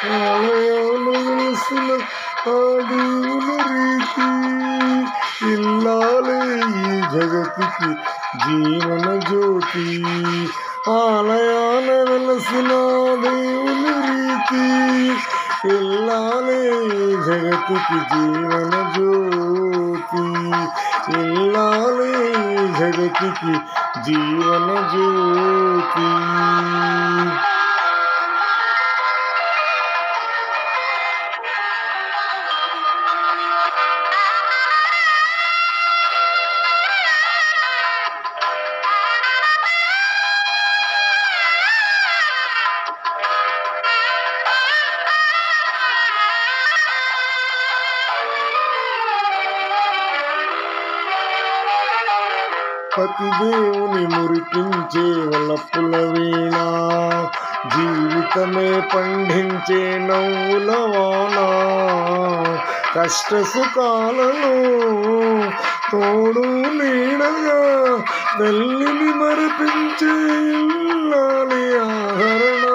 ఆలయాలు వెలసిన ఆ దేవుని రీతి ఇల్లాలే ఈ జగతికి జీవన జ్యోతి ఆలయాల వెలసిన దేవుని రీతి ఇల్లాలే ఈ జగతికి జీవన జ్యోతి ఇల్లాలే ఈ జగతికి జీవన జ్యోతి పతి దేవుని మురిపించే వలపుల వీణ జీవితమే పండించే నవ్వుల వాన కష్ట సుఖాలలో తోడు నీడగా తల్లిని మరిపించే ఇల్లాలి ఆహరణ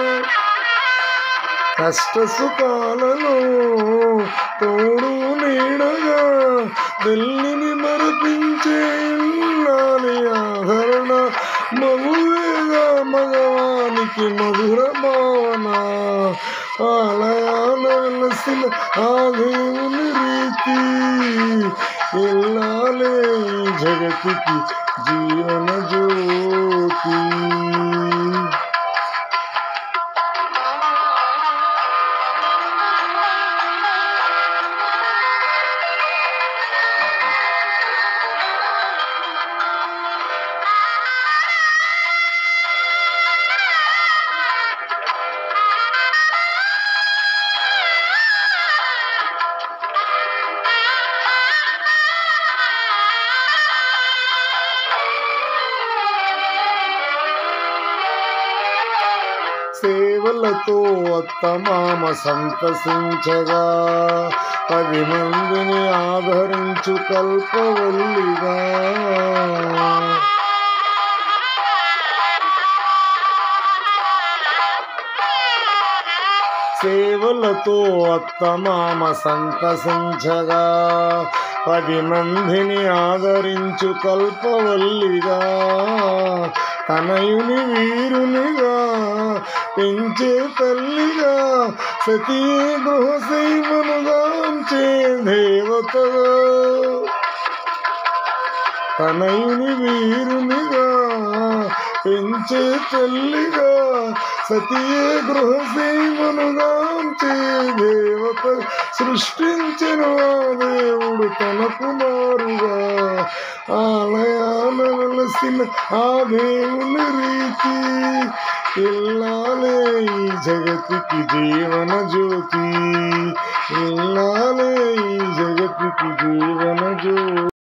కష్ట సుఖాలలో తోడు నీడగా తల్లిని మరపించే ఇల్లాలి ఆదరణ మగువేగా మగవానికి మధుర భావన ఆలయాల వెలసిన ఆ దేవుని రీతి ఇల్లాలే ఈ జగతికి జీవన జ్యోతి సేవలతో అత్తమామ సంతసించగా పది మందిని ఆదరించు కల్పవల్లిగా సేవలతో అత్తమామ సంతసించగా పది మందిని ఆదరించు కల్పవల్లిగా తనయుని వీరునిగా పెంచే తల్లిగా సతీ గృహసైమనుగాంచే దేవతగా తనయుని వీరునిగా పెంచే తల్లిగా సతీయ గృహసీమనుగాంచే దేవత సృష్టించిన ఆ దేవుడు తన కుమారుగా ఆలయాల వెలసిన ఆ దేవుని రీతి ఇల్లాలే ఈ జగతికి జీవన జ్యోతి ఇల్లాలే ఈ జగతికి జీవన జ్యోతి